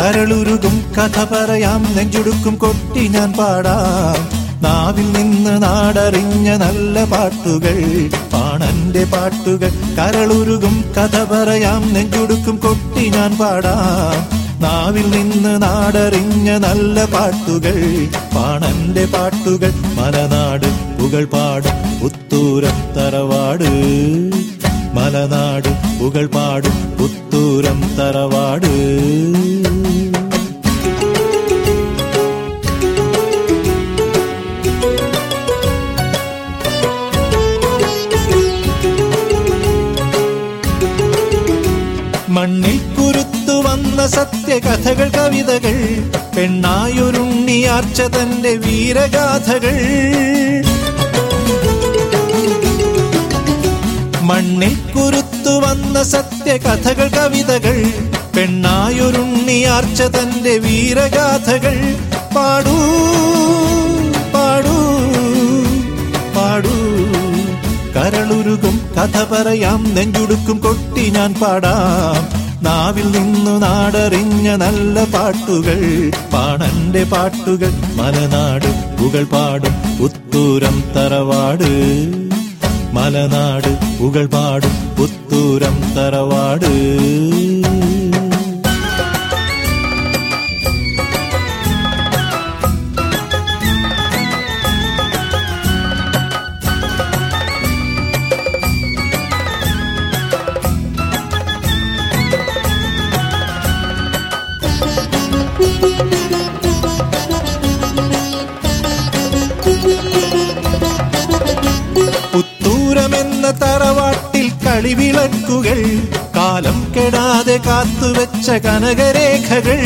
കരളുരുകും കഥ പറയാം നെഞ്ചുടുക്കും കൊട്ടി ഞാൻ പാടാം നാവിൽ നിന്ന് നാടറിഞ്ഞ നല്ല പാട്ടുകൾ പാണന്റെ പാട്ടുകൾ കരളുരുകും കഥ പറയാം നെഞ്ചുടുക്കും കൊട്ടി ഞാൻ പാടാം നാവിൽ നിന്ന് നാടറിഞ്ഞ നല്ല പാട്ടുകൾ പാണന്റെ പാട്ടുകൾ മലനാട് പുകൾ പാടും പുത്തൂരം തറവാട് മലനാട് പുകൾ പാടും പുത്തൂരം തറവാട് മണ്ണിൽ കുരുത്തു വന്ന സത്യകഥകൾ കവിതകൾ പെണ്ണായൊരുണ്ണിയാർച്ച തന്റെ വീരഗാഥകൾ മണ്ണിൽ കുരുത്തു വന്ന സത്യകഥകൾ കവിതകൾ പെണ്ണായൊരുണ്ണിയാർച്ച തന്റെ വീരഗാഥകൾ പാടൂ പാടൂ പാടൂ കരളുരുകും കഥ പറയാം നെഞ്ചുടുക്കും കൊട്ടി ഞാൻ പാടാം നാവിൽ നിന്നു നാടറിഞ്ഞ നല്ല പാട്ടുകൾ പാണന്റെ പാട്ടുകൾ മലനാട് പുകൾ പാടും പുത്തൂരം തറവാട് മലനാട് പുകൾ പാടും പുത്തൂരം തറവാട് പുത്തൂരമെന്ന തറവാട്ടിൽ കളിവിളക്കുകൾ കാലം കെടാതെ കാത്തുവെച്ച കനകരേഖകൾ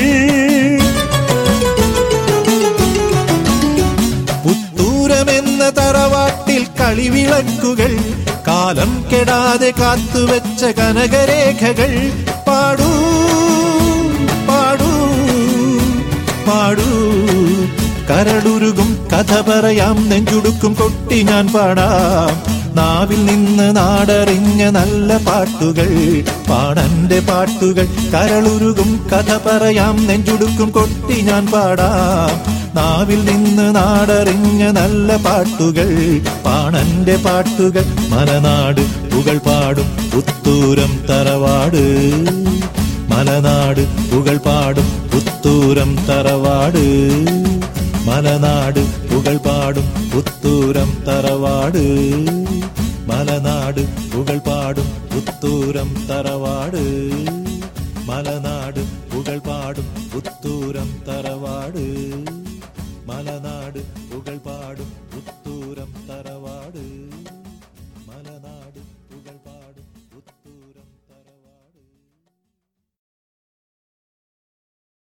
പുത്തൂരമെന്ന തറവാട്ടിൽ കളിവിളക്കുകൾ കാലം കെടാതെ കാത്തുവെച്ച കനകരേഖകൾ പാടൂ പാടൂ പാടൂ കരളുരുകും കഥ പറയാം നെഞ്ചുടുക്കും കൊട്ടി ഞാൻ പാടാം നാവിൽ നിന്ന് നാടറിഞ്ഞ നല്ല പാട്ടുകൾ പാടന്റെ പാട്ടുകൾ കരളുരുകും കഥ പറയാം നെഞ്ചുടുക്കും കൊട്ടി ഞാൻ പാടാം നാവിൽ നിന്ന് നാടറിഞ്ഞ നല്ല പാട്ടുകൾ പാണന്റെ പാട്ടുകൾ മലനാട് പുകൾ പാടും പുത്തൂരം തറവാട് മലനാട് പുകൾ പാടും പുത്തൂരം തറവാട് മലനാട് പുകൾ പാടും പുത്തൂരം തറവാട് മലനാട് പുകൾ പാടും പുത്തൂരം തറവാട് മലനാട് പുകൾ പാടും പുത്തൂരം തറവാട് മലനാട്